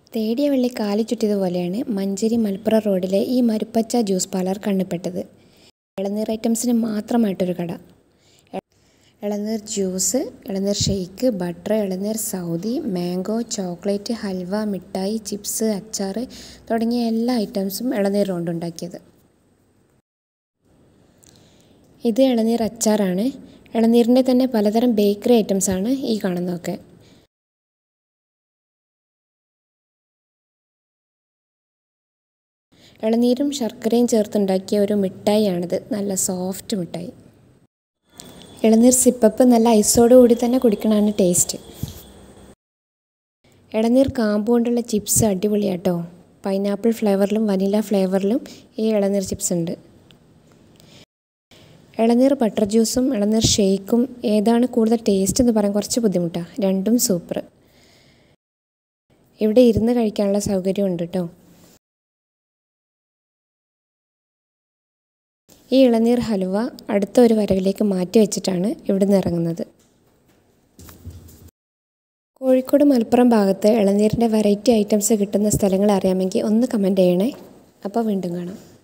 തേടിയ വെള്ളി കാലി ചുറ്റിയതുപോലെയാണ് മഞ്ചേരി മലപ്പുറം റോഡിലെ ഈ മരുപ്പച്ച ജ്യൂസ് പാർലർ കണ്ണുപെട്ടത് ഇളനീർ ഐറ്റംസിന് മാത്രമായിട്ടൊരു കട ഇളനീർ ജ്യൂസ് ഇളനീർ ഷെയ്ക്ക് ബട്ടർ ഇളനീർ സൗദി മാംഗോ ചോക്ലേറ്റ് ഹൽവ മിഠായി ചിപ്സ് അച്ചാർ തുടങ്ങിയ എല്ലാ ഐറ്റംസും ഇളനീർ കൊണ്ട് ഉണ്ടാക്കിയത് ഇത് ഇളനീർ അച്ചാറാണ് ഇളനീരിൻ്റെ തന്നെ പലതരം ബേക്കറി ഐറ്റംസാണ് ഈ കാണുന്നതൊക്കെ ഇളനീരും ശർക്കരയും ചേർത്തുണ്ടാക്കിയ ഒരു മിഠായിയാണിത് നല്ല സോഫ്റ്റ് മിഠായി ഇളനീർ സിപ്പപ്പ് നല്ല ഐസോട് കൂടി തന്നെ കുടിക്കണതാണ് ടേസ്റ്റ് ഇളനീർ കാമ്പ് കൊണ്ടുള്ള ചിപ്സ് അടിപൊളിയാട്ടോ പൈനാപ്പിൾ ഫ്ലേവറിലും വനില ഫ്ലേവറിലും ഈ ഇളനീർ ചിപ്സ് ഉണ്ട് ഇളനീർ ബട്ടർ ജ്യൂസും ഇളനീർ ഷേക്കും ഏതാണ് കൂടുതൽ ടേസ്റ്റ് എന്ന് പറയാൻ കുറച്ച് ബുദ്ധിമുട്ടാണ് രണ്ടും സൂപ്പർ ഇവിടെ ഇരുന്ന് കഴിക്കാനുള്ള സൗകര്യം ഉണ്ട് കേട്ടോ ഈ ഇളനീർ ഹലുവ അടുത്ത ഒരു വരവിലേക്ക് മാറ്റി വെച്ചിട്ടാണ് ഇവിടുന്ന് ഇറങ്ങുന്നത് കോഴിക്കോട് മലപ്പുറം ഭാഗത്ത് ഇളനീരിൻ്റെ വെറൈറ്റി ഐറ്റംസ് കിട്ടുന്ന സ്ഥലങ്ങൾ അറിയാമെങ്കിൽ ഒന്ന് കമൻറ്റ് ചെയ്യണേ അപ്പോൾ വീണ്ടും കാണാം